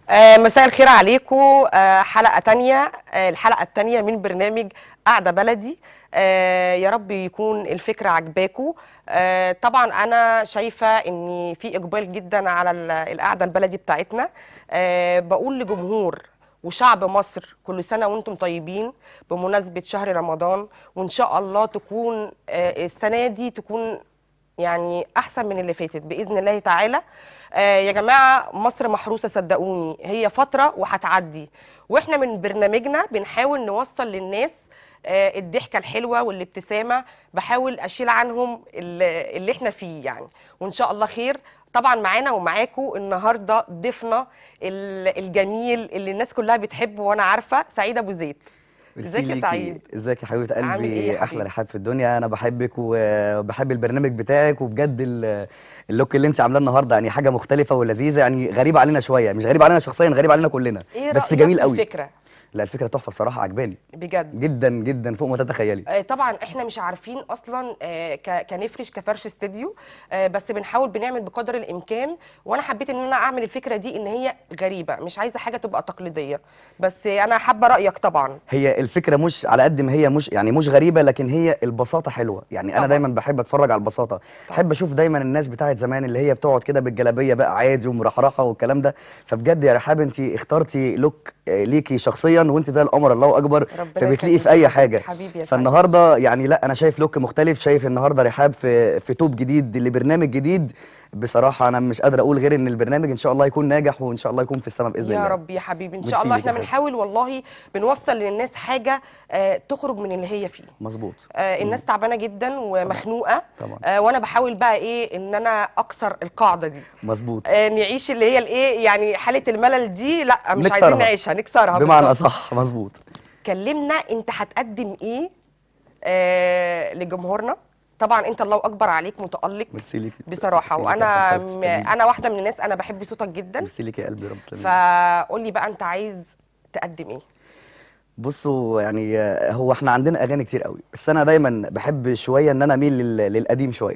آه، مساء الخير عليكم آه، حلقة تانية آه، الحلقة التانية من برنامج قعدة بلدي آه، يا رب يكون الفكرة عجباكم آه، طبعا أنا شايفة إن في إقبال جدا على ال- القعدة البلدي بتاعتنا آه، بقول لجمهور وشعب مصر كل سنة وانتم طيبين بمناسبة شهر رمضان وإن شاء الله تكون آه، السنة دي تكون يعني احسن من اللي فاتت باذن الله تعالى آه يا جماعه مصر محروسه صدقوني هي فتره وهتعدي واحنا من برنامجنا بنحاول نوصل للناس آه الضحكه الحلوه والابتسامه بحاول اشيل عنهم اللي, اللي احنا فيه يعني وان شاء الله خير طبعا معانا ومعاكم النهارده ضيفنا ال- الجميل اللي الناس كلها بتحبه وانا عارفه سعيد ابو زيد ميرسي ازيك يا ليكي. سعيد ازيك يا حبيبه عامل قلبي إيه يا احلى حبيبي؟ رحاب في الدنيا انا بحبك وبحب البرنامج بتاعك وبجد ال- اللوك اللي انت عاملاه النهارده يعني حاجه مختلفه ولذيذه يعني غريبه علينا شويه مش غريبه علينا شخصيا غريبه علينا كلنا ايه بس رأيك جميل في قوي الفكره لا الفكره تحفه بصراحه عجباني بجد جدا جدا فوق ما تتخيلي آه، طبعا احنا مش عارفين اصلا آه، ك- كنفرش كفرش استديو آه، بس بنحاول بنعمل بقدر الامكان وانا حبيت ان انا اعمل الفكره دي ان هي غريبه مش عايزه حاجه تبقى تقليديه بس انا حابه رايك طبعا هي الفكره مش على قد ما هي مش يعني مش غريبه لكن هي البساطه حلوه يعني انا طبعاً. دايما بحب اتفرج على البساطه بحب اشوف دايما الناس بتاعت زمان اللي هي بتقعد كده بالجلابيه بقى عادي ومرحرحه والكلام ده فبجد يا رحاب انت اخترتي لوك آه، ليكي شخصيا وانت زي القمر الله اكبر ربنا فبتلاقيه يخليك في اي يا حاجه حبيبي يا سعيد. فالنهارده يعني لا انا شايف لوك مختلف شايف النهارده رحاب في في توب جديد لبرنامج جديد بصراحه انا مش قادر اقول غير ان البرنامج ان شاء الله يكون ناجح وان شاء الله يكون في السماء باذن يا الله رب يا حبيبي ان شاء ميرسي الله ليك احنا يا حبيبتي. بنحاول والله بنوصل للناس حاجه آه، تخرج من اللي هي فيه مظبوط آه، الناس تعبانه جدا ومخنوقه طبعاً. آه، وانا بحاول بقى ايه ان انا اكسر القاعده دي مظبوط آه، نعيش اللي هي الايه يعني حاله الملل دي لا مش نكسرها. عايزين نعيشها نكسرها بمعنى بالظبط. اصح مظبوط كلمنا انت هتقدم ايه آه لجمهورنا طبعا انت الله اكبر عليك متالق ميرسي ليكي بصراحه ميرسي ليكي يا وانا حبيبتي، م- تسلمي. انا واحده من الناس انا بحب صوتك جدا ميرسي ليكي يا قلبي رب تسلمي فقول لي بقى انت عايز تقدم ايه بصوا يعني آه، هو احنا عندنا اغاني كتير قوي بس انا دايما بحب شويه ان انا اميل لل- للقديم شويه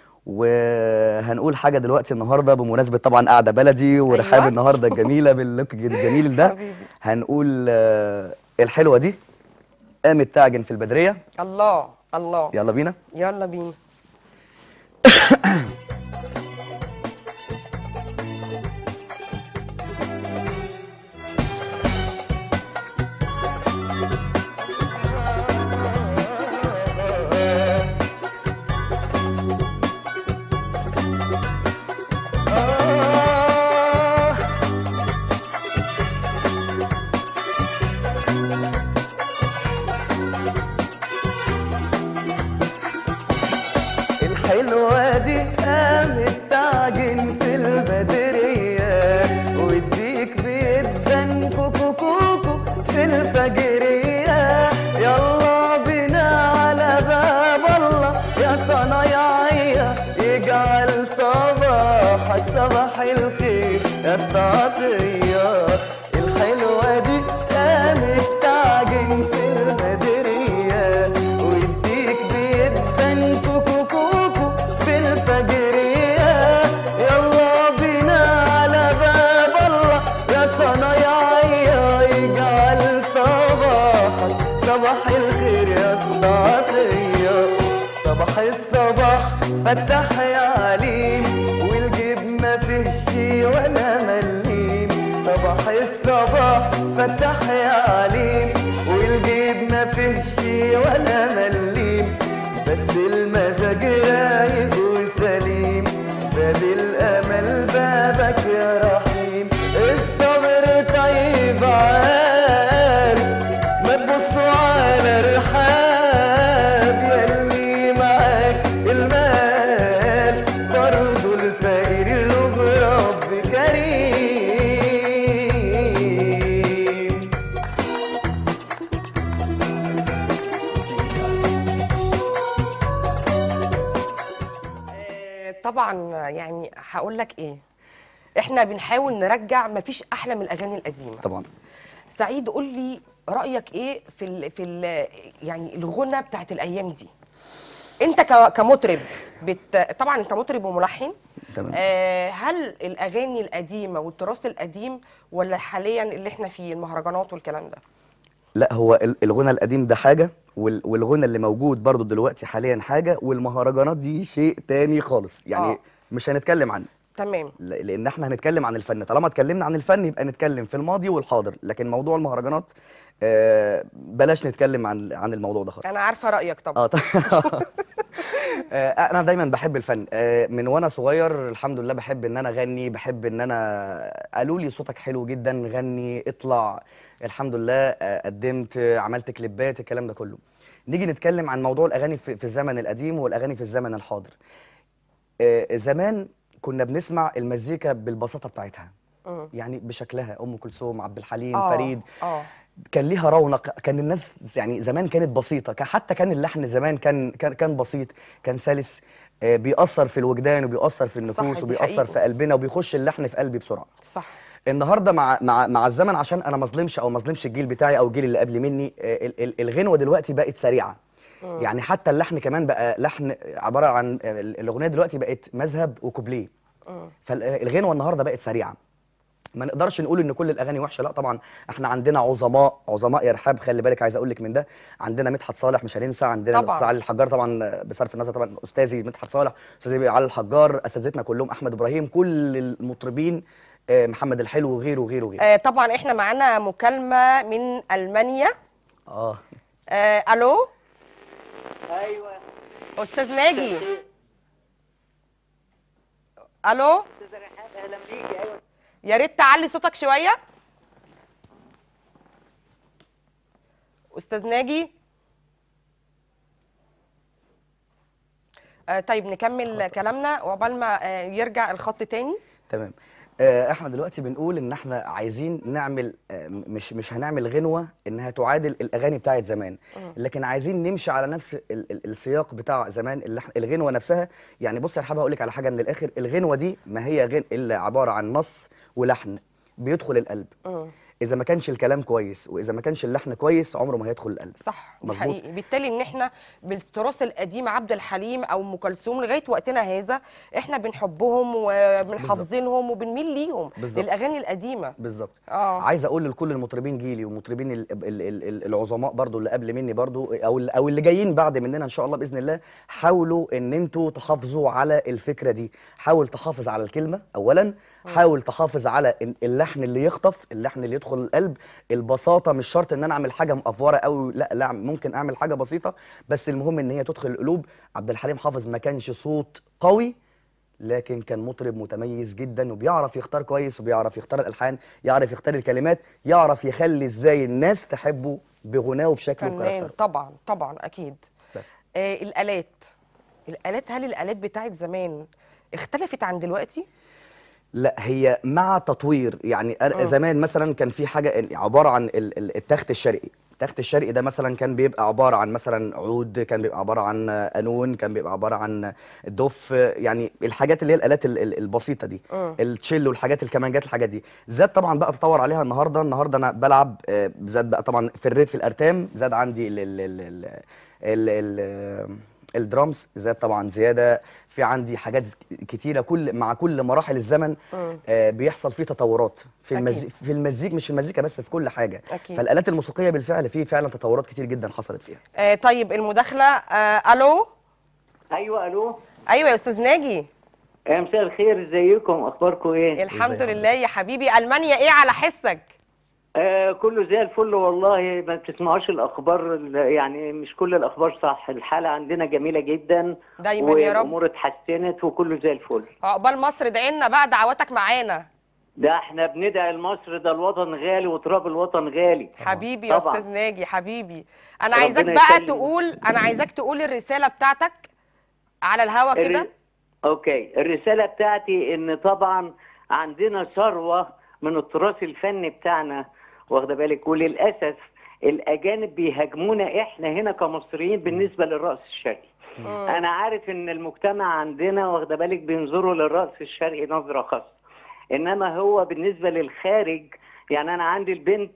وهنقول حاجه دلوقتي النهارده بمناسبه طبعا قعده بلدي ورحاب أيوة. النهارده الجميله باللوك الجميل ده حبيبي. هنقول آه، الحلوه دي قامت تعجن في البدريه الله الله يلا بينا يلا بينا الحلوة دي قامت تعجن في البدرية واديك بيدن كوكو كوكو في الفجرية يلا بينا على باب الله يا صنايعية يجعل صباحك صباح الخير يا استعطية الحلوة دي قامت تعجن في البدرية ويديك بيدن كوكو كوكو في الفجرية يلا بينا على باب الله يا صنايعية يجعل صباحك صباح الخير يا صداقية صباح الصباح فتح يا عليم والجيب ما فيهش ولا مليم صباح الصباح فتح يا عليم والجيب ما فيهش ولا مليم بس المزاج رايق وسليم باب الامل بابك يا رحيم الصبر طيب عارف ما تبصوا على رحاب يلي معاك المال برضو الفقير له رب كريم آه، طبعا يعني هقول لك ايه احنا بنحاول نرجع مفيش احلى من الاغاني القديمه طبعا سعيد قول لي رايك ايه في ال في ال يعني الغنى بتاعت الايام دي انت ك- كمطرب بت... طبعا انت مطرب وملحن تمام. آه هل الاغاني القديمه والتراث القديم ولا حاليا اللي احنا فيه المهرجانات والكلام ده لا هو ال- الغنى القديم ده حاجة وال- والغنى اللي موجود برضو دلوقتي حاليا حاجة والمهرجانات دي شيء تاني خالص يعني آه. مش هنتكلم عنه تمام ل- لان احنا هنتكلم عن الفن طالما اتكلمنا عن الفن يبقى نتكلم في الماضي والحاضر لكن موضوع المهرجانات آه بلاش نتكلم عن عن الموضوع ده خالص انا عارفه رايك طبعا اه طبعا آه، انا دايما بحب الفن آه، من وانا صغير الحمد لله بحب ان انا اغني بحب ان انا قالوا لي صوتك حلو جدا غني اطلع الحمد لله آه، قدمت آه، عملت كليبات الكلام ده كله نيجي نتكلم عن موضوع الاغاني في في الزمن القديم والاغاني في الزمن الحاضر آه، زمان كنا بنسمع المزيكا بالبساطه بتاعتها مم. يعني بشكلها ام كلثوم عبد الحليم آه، فريد اه كان ليها رونق كان الناس يعني زمان كانت بسيطه كان- حتى كان اللحن زمان كان كان كان بسيط كان سلس آه، بيأثر في الوجدان وبيأثر في النفوس دي وبيأثر حقيقي. في قلبنا وبيخش اللحن في قلبي بسرعه صح النهارده مع مع مع الزمن عشان انا ما اظلمش او ما اظلمش الجيل بتاعي او الجيل اللي قبل مني آه، ال- ال- الغنوه دلوقتي بقت سريعه يعني حتى اللحن كمان بقى لحن عباره عن آه، الاغنيه دلوقتي بقت مذهب وكوبليه فالغنوه النهارده بقت سريعه ما نقدرش نقول ان كل الاغاني وحشه لا طبعا احنا عندنا عظماء عظماء يا رحاب خلي بالك عايز اقول لك من ده عندنا مدحت صالح مش هننسى عندنا طبعاً. الاستاذ علي الحجار طبعا بصرف النظر طبعا استاذي مدحت صالح استاذي علي الحجار اساتذتنا كلهم احمد ابراهيم كل المطربين آه، محمد الحلو وغيره وغيره وغيره آه طبعا احنا معانا مكالمه من المانيا اه آه الو ايوه استاذ ناجي الو استاذ رحاب اهلا بيكي ايوه يا ريت تعلي صوتك شويه استاذ ناجي آه طيب نكمل كلامنا وعقبال ما آه يرجع الخط تاني تمام آه، احنا دلوقتي بنقول ان احنا عايزين نعمل آه، مش مش هنعمل غنوه انها تعادل الاغاني بتاعت زمان لكن عايزين نمشي على نفس ال ال السياق بتاع زمان اللي إحنا- الغنوه نفسها يعني بص يا رحاب هقول لك على حاجه من الاخر الغنوه دي ما هي غن الا عباره عن نص ولحن بيدخل القلب اذا ما كانش الكلام كويس واذا ما كانش اللحن كويس عمره ما هيدخل القلب صح دي مظبوط. حقيقي بالتالي ان احنا بالتراث القديم عبد الحليم او ام كلثوم لغايه وقتنا هذا احنا بنحبهم وبنحافظينهم وبنميل ليهم بالظبط. للاغاني القديمه بالظبط آه. عايز اقول لكل المطربين جيلي ومطربين ال- ال- ال- ال- العظماء برضو اللي قبل مني برضو او ال- او اللي جايين بعد مننا ان شاء الله باذن الله حاولوا ان انتوا تحافظوا على الفكره دي حاول تحافظ على الكلمه اولا حاول تحافظ على ال- اللحن اللي يخطف اللحن اللي يدخل القلب البساطه مش شرط ان انا اعمل حاجه مقفوره قوي لا لا ممكن اعمل حاجه بسيطه بس المهم ان هي تدخل القلوب عبد الحليم حافظ ما كانش صوت قوي لكن كان مطرب متميز جدا وبيعرف يختار كويس وبيعرف يختار الالحان يعرف يختار الكلمات يعرف يخلي ازاي الناس تحبه بغناه وبشكله فنان وكاركتره طبعا طبعا اكيد بس. آه الالات الالات هل الالات بتاعت زمان اختلفت عن دلوقتي لا هي مع تطوير يعني أنا زمان مثلا كان في حاجه عباره عن ال- ال- التخت الشرقي التخت الشرقي ده مثلا كان بيبقى عباره عن مثلا عود كان بيبقى عباره عن قانون كان بيبقى عباره عن دف يعني الحاجات اللي هي الالات ال- ال- البسيطه دي التشيل والحاجات الكمانجات الحاجات دي زاد طبعا بقى تطور عليها النهارده النهارده انا بلعب آه، زاد بقى طبعا في الريف في الارتام زاد عندي ال ال ال ال ال ال الدرامز زاد طبعا زياده في عندي حاجات كتيره كل مع كل مراحل الزمن آه بيحصل فيه تطورات في المز... أكيد. في المزيك مش في المزيكا بس في كل حاجه أكيد. فالالات الموسيقيه بالفعل في فعلا تطورات كتير جدا حصلت فيها آه طيب المداخله آه الو ايوه الو ايوه يا استاذ ناجي يا مساء الخير ازيكم اخباركم ايه الحمد إزاي لله يا حبيبي المانيا ايه على حسك آه كله زي الفل والله ما بتسمعوش الاخبار ال- يعني مش كل الاخبار صح الحاله عندنا جميله جدا دايماً يا رب. والامور اتحسنت وكله زي الفل عقبال مصر ادعي لنا بقى دعواتك معانا ده احنا بندعي لمصر ده الوطن غالي وتراب الوطن غالي حبيبي يا طبعاً. استاذ ناجي حبيبي انا ربنا عايزاك بقى يسلمك. تقول انا عايزاك تقول الرساله بتاعتك على الهوا كده الر- اوكي الرساله بتاعتي ان طبعا عندنا ثروه من التراث الفني بتاعنا واخده بالك وللاسف الاجانب بيهاجمونا احنا هنا كمصريين بالنسبه للرقص الشرقي انا عارف ان المجتمع عندنا واخده بالك بينظروا للرقص الشرقي نظره خاصه انما هو بالنسبه للخارج يعني انا عندي البنت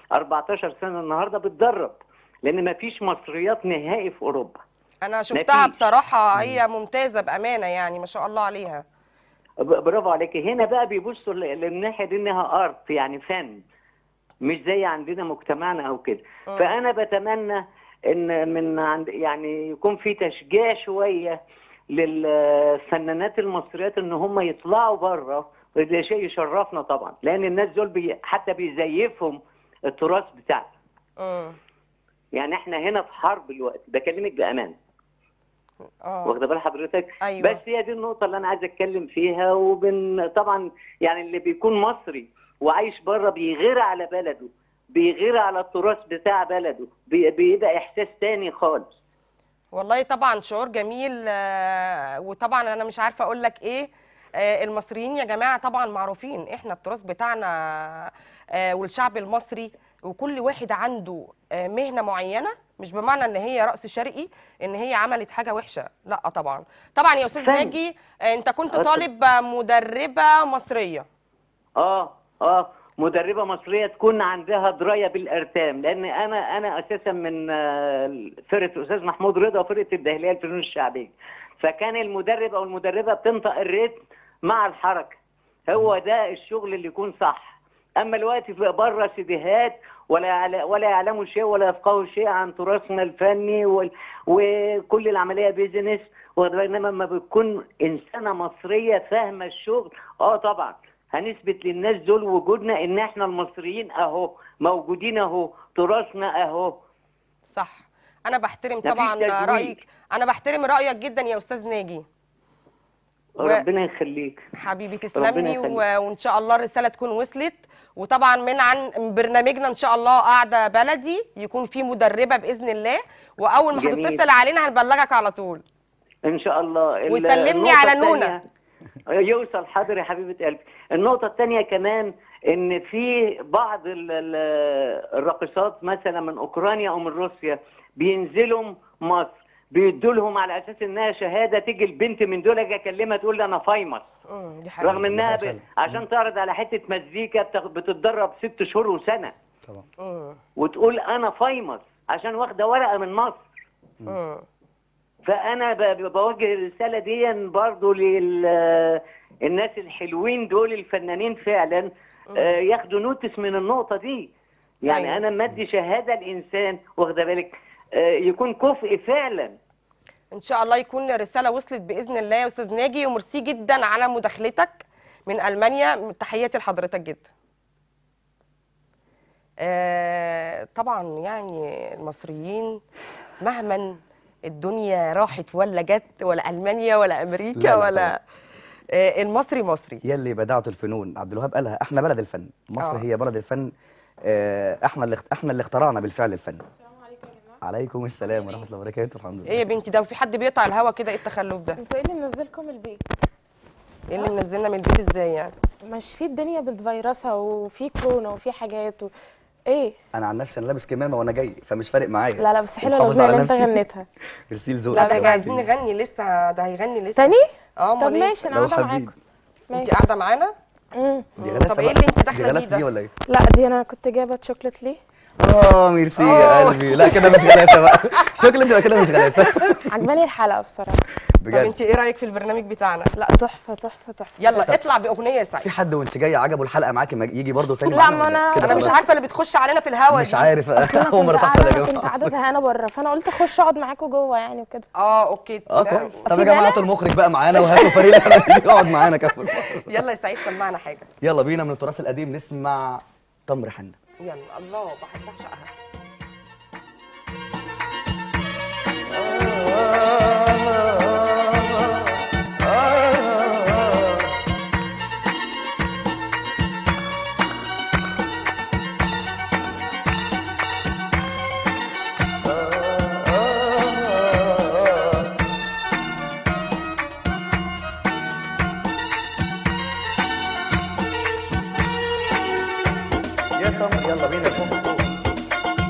14 سنه النهارده بتدرب لان مفيش مصريات نهائي في اوروبا انا شفتها مفيش. بصراحه هي ممتازه بامانه يعني ما شاء الله عليها ب- برافو عليك هنا بقى بيبصوا ل- للناحيه دي انها ارت يعني فن مش زي عندنا مجتمعنا او كده فانا بتمنى ان من عند يعني يكون في تشجيع شويه للفنانات المصريات ان هم يطلعوا بره وده شيء يشرفنا طبعا لان الناس دول بي حتى بيزيفهم التراث بتاعنا مم. يعني احنا هنا في حرب الوقت بكلمك بامان اه واخده بال حضرتك أيوة. بس هي دي النقطه اللي انا عايز اتكلم فيها وبن طبعا يعني اللي بيكون مصري وعايش بره بيغير على بلده بيغير على التراث بتاع بلده بي- بيبقى احساس تاني خالص والله طبعا شعور جميل آه، وطبعا انا مش عارفه اقول لك ايه آه، المصريين يا جماعه طبعا معروفين احنا التراث بتاعنا آه، والشعب المصري وكل واحد عنده آه، مهنه معينه مش بمعنى ان هي رأس شرقي ان هي عملت حاجه وحشه لا طبعا طبعا يا استاذ فن. ناجي آه، انت كنت أه، طالب آه، مدربه مصريه اه اه مدربه مصريه تكون عندها درايه بالارتام لان انا انا اساسا من آه، فرقه الاستاذ محمود رضا وفرقه الدهليه الفنون الشعبيه فكان المدرب او المدربه بتنطق الريتم مع الحركه هو ده الشغل اللي يكون صح اما الوقت في بره سيديهات ولا يعل- ولا يعلموا شيء ولا يفقهوا شيء عن تراثنا الفني وال- وكل العمليه بيزنس واخد بالك؟ انما لما بتكون انسانه مصريه فاهمه الشغل اه طبعا هنثبت للناس دول وجودنا ان احنا المصريين اهو موجودين اهو تراثنا اهو صح انا بحترم مفيش طبعا تجويد. رايك انا بحترم رايك جدا يا استاذ ناجي و- ربنا يخليك حبيبي تسلمي ربنا يخليك. و... وان شاء الله الرساله تكون وصلت وطبعا من عن من برنامجنا ان شاء الله قاعده بلدي يكون في مدربه باذن الله واول ما جميل. هتتصل علينا هنبلغك على طول ان شاء الله ال- وسلمني النقطة على التانية- نونا. يوصل حاضر يا حبيبه قلبي النقطه الثانيه كمان ان في بعض ال- ال- الراقصات مثلا من اوكرانيا او من روسيا بينزلوا مصر بيدوا لهم على اساس انها شهاده تيجي البنت من دول اجي اكلمها تقول لي انا فايمس مم، دي حقيقة رغم انها ب... فعلا. عشان تعرض على حته مزيكا بتاخ- بتتدرب ست شهور وسنه طبعا مم، وتقول انا فايمس عشان واخده ورقه من مصر مم. فانا ب- ب- بوجه الرساله دي برضو للناس الحلوين دول الفنانين فعلا آه، ياخدوا نوتس من النقطه دي يعني أيوة. انا مدي شهاده الانسان واخده بالك آه، يكون كفء فعلا ان شاء الله يكون الرساله وصلت باذن الله يا استاذ ناجي وميرسي جدا على مداخلتك من المانيا تحياتي لحضرتك جدا آه طبعا يعني المصريين مهما الدنيا راحت ولا جت ولا المانيا ولا امريكا لا، لا ولا آه المصري مصري يلي بدعت الفنون عبد الوهاب قالها احنا بلد الفن مصر آه. هي بلد الفن آه، احنا اللي اخت- احنا اللي اخترعنا بالفعل الفن عليكم السلام ورحمه الله وبركاته الحمد لله ايه يا بنتي ده في حد بيقطع الهوا كده ايه التخلف ده انتوا ايه اللي منزلكم البيت ايه اللي منزلنا من البيت ازاي يعني مش في الدنيا بتفيرسها وفي كورونا وفي حاجات و... ايه انا عن نفسي انا لابس كمامه وانا جاي فمش فارق معايا لا لا بس حلوه ومحافظ الاغنيه على اللي انت نفسي. غنيتها ميرسي لذوقك لا يا ده حبيبي. عايزين نغني لسه ده هيغني لسه تاني اه طب امال ايه ماشي انا لو قاعده حبيبي معاكم انت ماشي قاعده معانا مم. دي مم. غلاسه طب ايه بقى. اللي انت داخلة دي بيه غلاسه ده؟ دي ولا ايه لا دي انا كنت جايبه شوكليت ليه اه ميرسي يا أوه. قلبي لا كده مش غلاسه بقى شكرا انت بقى كده مش غلاسه عجباني الحلقه بصراحه طب بجد انت ايه رايك في البرنامج بتاعنا لا تحفه تحفه تحفه يلا اطلع باغنيه يا سعيد في حد وانت جاي عجبه الحلقه معاكي ما يجي برضه تاني لا، معانا ما ولا أنا- كده انا مش خلاص؟ عارفه اللي بتخش علينا في الهوا مش دي. عارف أنا اول مره كنت تحصل يا قاعدة- كنت جماعه قاعده زهقانه بره فانا قلت اخش اقعد معاكم جوه يعني وكده اه اوكي اه كويس طب يا في جماعه بالك؟ هاتوا المخرج بقى معانا وهاتوا فريق الإعلان يقعد معانا كمان يلا يا سعيد سمعنا حاجه يلا بينا من التراث القديم نسمع تمر حنه يلا الله بحب بعشقها يا تمر يلا بينا فوق فوق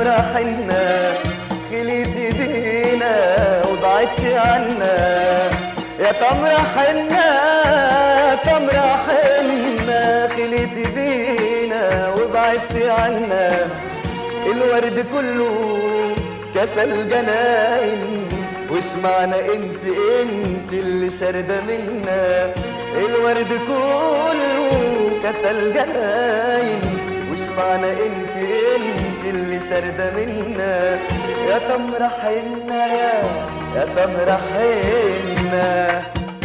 تمر حنا خليتي بينا وبعدتي عنا يا تمر حنا تمر حنا خليتي بينا وبعدتي عنا الورد كله كسل جناين وش معنى انت انت اللي شاردة منا الورد كله كسل جناين وش معنى انت انت اللي شاردة منا يا تمر حنا يا يا تمر حنا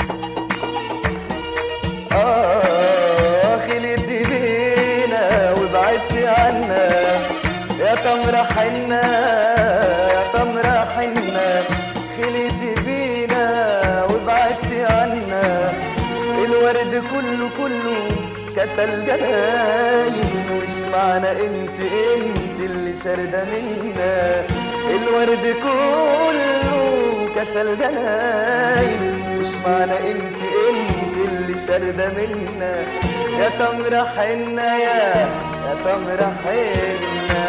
آه خليتي بينا وبعدتي عنا يا تمر حنا يا تمر حنا خليتي بينا وبعدتي عنا الورد كله كله كسل جناين وش معنى انت انت اللي شاردة منا الورد كله كسل جناين وش معنى انت انت اللي شاردة منا يا تمر حنا يا يا تمر حنا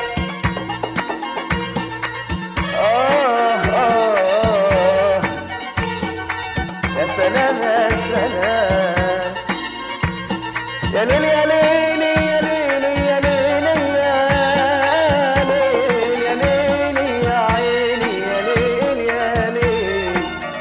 آه آه آه يا سلام يا سلام يا ليل يا ليل يا ليل يا ليل يا ليل يا ليل يا عيني يا ليل يا ليل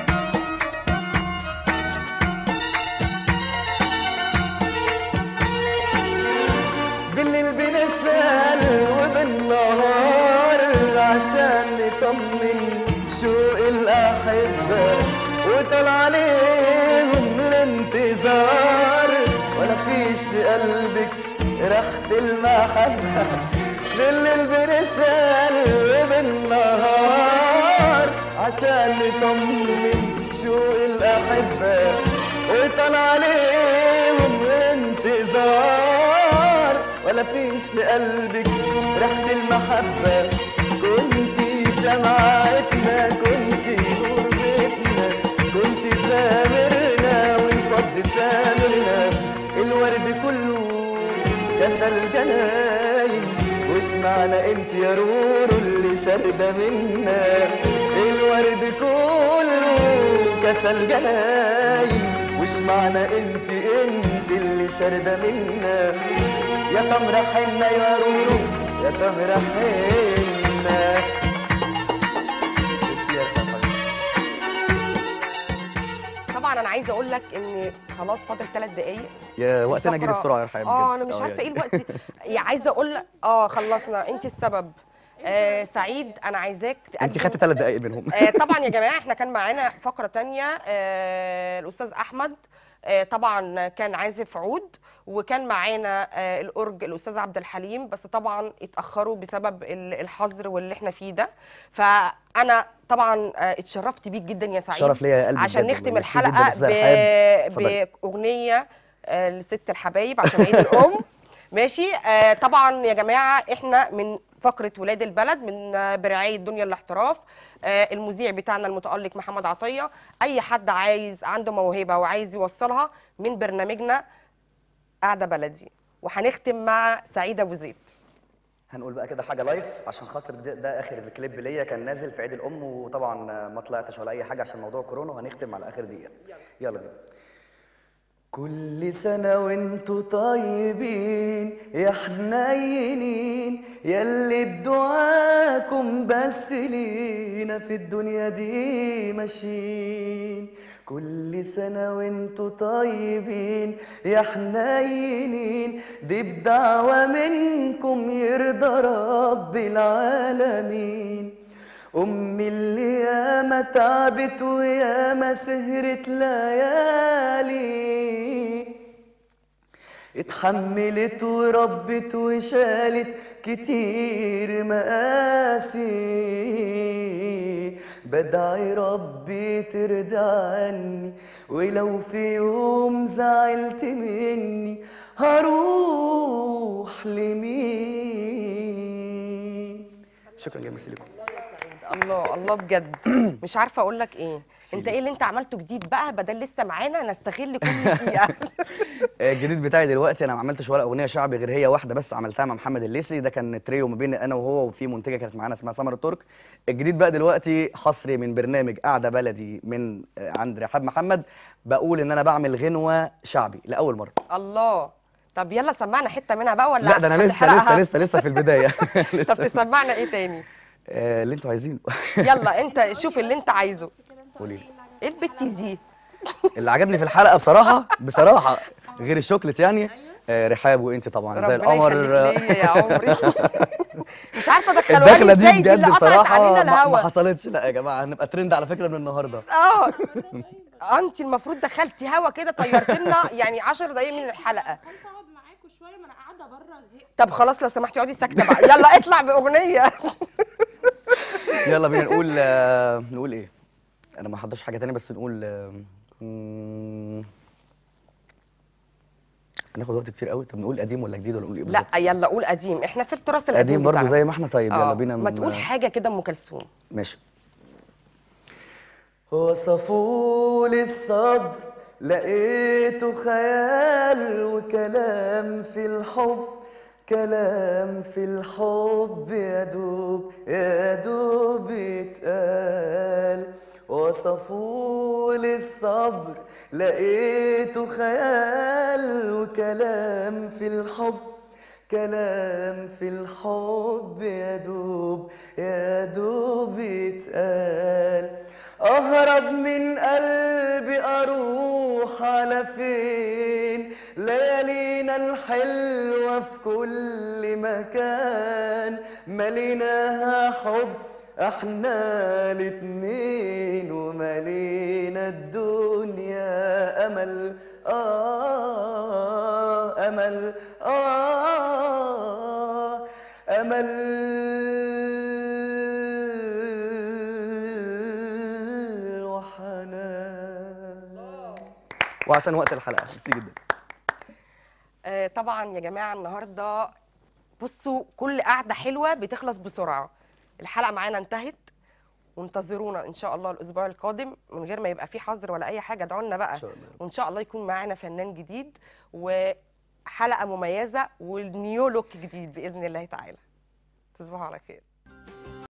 بالليل بنسأل وبالنهار عشان نطمن شوق الأحبة وطال عليهم الانتظار ولا فيش في قلبك ريحة المحبة بالليل بنسأل وبالنهار عشان نطمن شوق الأحبة وطال عليهم انتظار ولا فيش في قلبك ريحة المحبة كنتي شمعتنا كنتي نور بيتنا كنتي سامرنا وانفض سامرنا الورد كله كسل جناين وش معنى انت يا رورو اللي شاردة منا الورد كله كسل جناين وش معنى انت انت اللي شاردة منا يا تمر حنا يا رورو يا تمر حنا طبعا انا عايزه اقول لك ان خلاص فاضل ثلاث دقائق يا وقتنا جري الفقرة- بسرعه يا رحاب اه بجد. انا مش عارفه ايه يعني. الوقت يا عايزه اقول لك اه خلصنا انت السبب آه سعيد انا عايزاك انت تقدم- خدت ثلاث دقائق منهم آه طبعا يا جماعه احنا كان معانا فقره تانية آه الاستاذ احمد آه طبعا كان عازف عود وكان معانا آه الاورج الاستاذ عبد الحليم بس طبعا اتاخروا بسبب ال- الحظر واللي احنا فيه ده فانا طبعا آه اتشرفت بيك جدا يا سعيد شرف ليا يا قلبي عشان بجد نختم والله. ميرسي جدا الحلقه أستاذ رحاب. ب... اتفضلي. باغنيه آه لست الحبايب عشان عيد الام ماشي آه طبعا يا جماعه احنا من فقره ولاد البلد من آه برعايه دنيا الاحتراف آه المذيع بتاعنا المتالق محمد عطيه اي حد عايز عنده موهبه وعايز يوصلها من برنامجنا قاعده بلدي وهنختم مع سعيد ابو زيد هنقول بقى كده حاجه لايف عشان خاطر ده, ده اخر الكليب ليا كان نازل في عيد الام وطبعا ما طلعتش ولا اي حاجه عشان موضوع كورونا وهنختم على اخر دقيقه يلا بينا كل سنة وانتوا طيبين يا حنينين ياللي بدعاكم بس لينا في الدنيا دي ماشيين كل سنة وانتوا طيبين يا حنينين دي بدعوة منكم يرضى رب العالمين أمي اللي ياما تعبت وياما سهرت ليالي اتحملت وربت وشالت كتير مقاسي بدعي ربي ترضى عني ولو في يوم زعلت مني هروح لمين شكرا جدا لكم الله الله بجد مش عارفه اقول لك ايه انت ايه اللي انت عملته جديد بقى بدل لسه معانا نستغل كل دقيقه الجديد بتاعي دلوقتي انا ما عملتش ولا اغنيه شعبي غير هي واحده بس عملتها مع محمد الليثي ده كان تريو ما بين انا وهو وفي منتجه كانت معانا اسمها سمر الترك الجديد بقى دلوقتي حصري من برنامج قعده بلدي من آه، عند رحاب محمد بقول ان انا بعمل غنوه شعبي لاول مره الله طب يلا سمعنا حته منها بقى ولا لا ده انا لسه هتحرقها؟ لسه لسه لسه في البدايه طب لسه تسمعنا ايه تاني آه، اللي انتوا عايزينه يلا انت شوف اللي انت عايزه قولي لي ايه البت دي اللي عجبني في الحلقه بصراحه بصراحه غير الشوكليت يعني آه، رحاب وانت طبعا زي ربنا القمر يخليك ليا يا عمري مش عارفه ادخلها الدخله دي ازاي دي بجد اللي قطعت بصراحه علينا ما- ما الهوا حصلتش لا يا جماعه هنبقى ترند على فكره من النهارده اه انت المفروض دخلتي هوا كده طيرت لنا يعني 10 دقايق من الحلقه كنت اقعد معاكم شويه ما انا قاعده بره زهقت طب خلاص لو سمحتي اقعدي ساكته بقى يلا اطلع باغنيه يلا بينا نقول آه، نقول ايه انا ما حضرش حاجه تانية بس نقول آه، مم، هناخد وقت كتير قوي طب نقول قديم ولا جديد ولا نقول ايه بالظبط لا يلا قول قديم احنا في التراث القديم قديم برضو بتاعنا. زي ما احنا طيب يلا آه، بينا ما ن- تقول حاجه كده ام كلثوم ماشي وصفوا لي الصبر لقيته خيال وكلام في الحب كلام في الحب يا دوب يا دوب يتقال وصفوا لي الصبر لقيته خيال وكلام في الحب كلام في الحب يا دوب يا دوب يتقال أهرب من قلبي أروح على فين ليالينا الحلوة في كل مكان مليناها حب احنا الاتنين وملينا الدنيا امل آه امل آه امل وحنان وعشان وقت الحلقه ميرسي جدا آه طبعا يا جماعه النهارده بصوا كل قعده حلوه بتخلص بسرعه الحلقه معانا انتهت وانتظرونا ان شاء الله الاسبوع القادم من غير ما يبقى في حظر ولا اي حاجه ادعوا لنا بقى إن شاء الله. وان شاء الله يكون معانا فنان جديد وحلقه مميزه ونيو لوك جديد باذن الله تعالى تصبحوا على خير